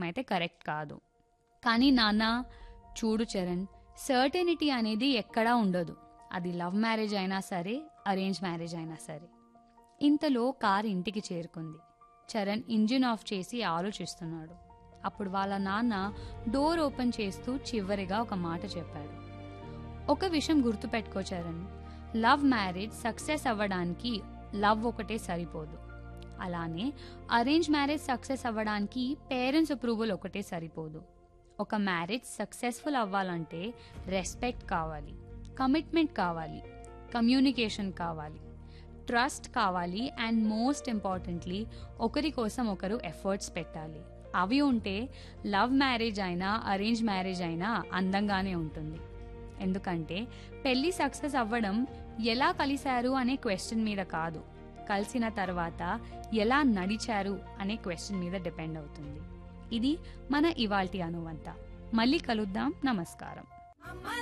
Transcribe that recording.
అయితే కరెక్ట్ కాదు కానీ నాన్న చూడు చరణ్ సర్టెనిటీ అనేది ఎక్కడా ఉండదు అది లవ్ మ్యారేజ్ అయినా సరే అరేంజ్ మ్యారేజ్ అయినా సరే ఇంతలో కార్ ఇంటికి చేరుకుంది చరణ్ ఇంజిన్ ఆఫ్ చేసి ఆలోచిస్తున్నాడు అప్పుడు వాళ్ళ నాన్న డోర్ ఓపెన్ చేస్తూ చివరిగా ఒక మాట చెప్పాడు ఒక విషయం గుర్తుపెట్టుకో చరణ్ లవ్ మ్యారేజ్ సక్సెస్ అవ్వడానికి లవ్ ఒకటే సరిపోదు అలానే అరేంజ్ మ్యారేజ్ సక్సెస్ అవ్వడానికి పేరెంట్స్ అప్రూవల్ ఒకటే సరిపోదు ఒక మ్యారేజ్ సక్సెస్ఫుల్ అవ్వాలంటే రెస్పెక్ట్ కావాలి కమిట్మెంట్ కావాలి కమ్యూనికేషన్ కావాలి ట్రస్ట్ కావాలి అండ్ మోస్ట్ ఇంపార్టెంట్లీ ఒకరి కోసం ఒకరు ఎఫర్ట్స్ పెట్టాలి అవి ఉంటే లవ్ మ్యారేజ్ అయినా అరేంజ్ మ్యారేజ్ అయినా అందంగానే ఉంటుంది ఎందుకంటే పెళ్లి సక్సెస్ అవ్వడం ఎలా కలిశారు అనే క్వశ్చన్ మీద కాదు కలిసిన తర్వాత ఎలా నడిచారు అనే క్వశ్చన్ మీద డిపెండ్ అవుతుంది ఇది మన ఇవాల్టి అనువంత మళ్ళీ కలుద్దాం నమస్కారం